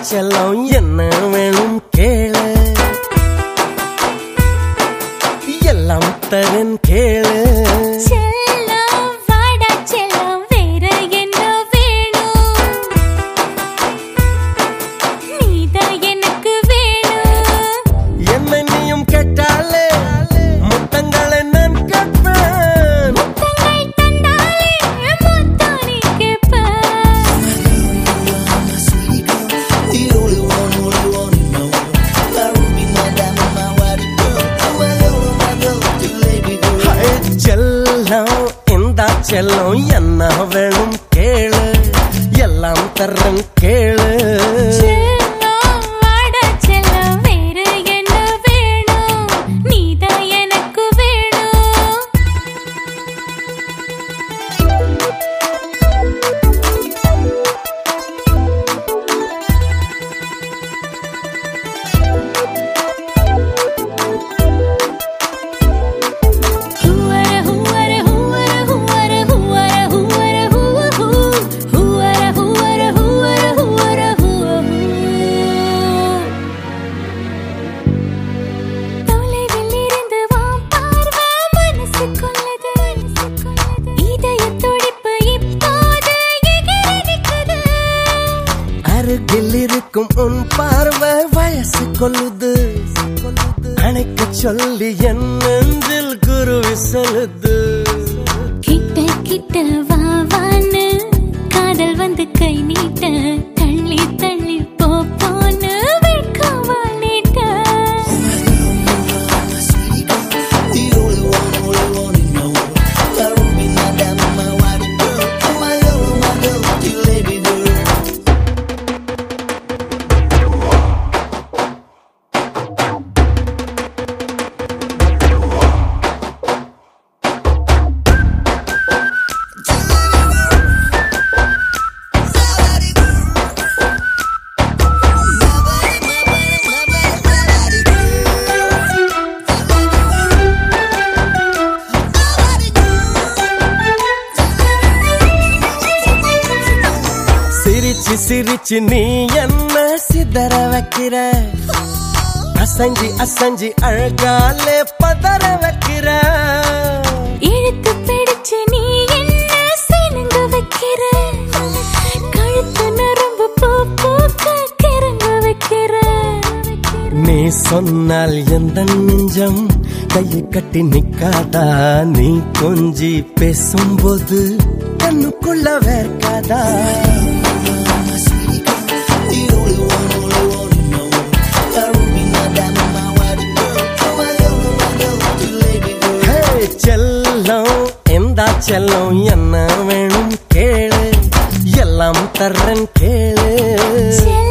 செல்லம் என்ன வேணும் கேளு எல்லாம் தரன் கேளு செல்லம் வாடா செல்லம் வேற என்ன வேணும் நீதான் எனக்கு வேணும் என்ன நீயும் கேட்டாலே முத்தங்களை நான் கேட்பேன் முத்தங்கள் தந்தாலே முத்தானே கேட்பேன் The only one, only one you know. My ruby, my diamond, my white girl. My love, my love, the lady girl. Hi, செல்லம் இந்த செல்லம் என்ன வேணும் கேளு எல்லாம் தரன் கேளு செல்லம் வாடா செல்லம் வேற என்ன வேணும் நீதான் எனக்கு வேணும் ஹூவர ஹூவர ஹூவர ஹூவர ஹூவர ஹூவர ஹூவ ஹூ ஹூவர ஹூவர ஹூவர ஹூவர ஹூவ ஹூ தொலைவில் இருந்து வான் பார்வை மனசு கொள்ளது இதய துடிப்பு இப்போது எகிரி நிற்குது அருகில் இருக்கும் உன் பார்வை வயசு கொள்ளுது அணைக்க சொல்லி என் நெஞ்சில் குருவி சொல்லுது கிட்ட கிட்ட வா வான்னு காதல் வந்து கை நீட்ட தள்ளி தள்ளி போ போன்னு வெட்கவா நீட்ட The only one, only one you know. My ruby, my diamond, my white girl. My love, my love, the lady girl. சிரிச்சு சிரிச்சு நீ என்ன சிதற வைக்கிற அசஞ்சி அசஞ்சி அழகாலே பதற வைக்கிற இழுத்து பிடிச்சு நீ என்ன சினுங்க வைக்கிற கழுத்து நரம்பு பூ பூக்க கிறங்க வைக்கிற நீ சொன்னால் எந்த நெஞ்சம் கையை கட்டி நிக்காதா நீ கொஞ்சி பேசும்போது கண்ணுக்குள்ள வேர்க்காதா The only one, only one you know. My ruby, my diamond, my white girl. My love, my love, the lady girl. ஹே, செல்லம் எந்த செல்லம் என்ன வேணும் கேளு எல்லாம் தர்றேன் கேளு செல்லம்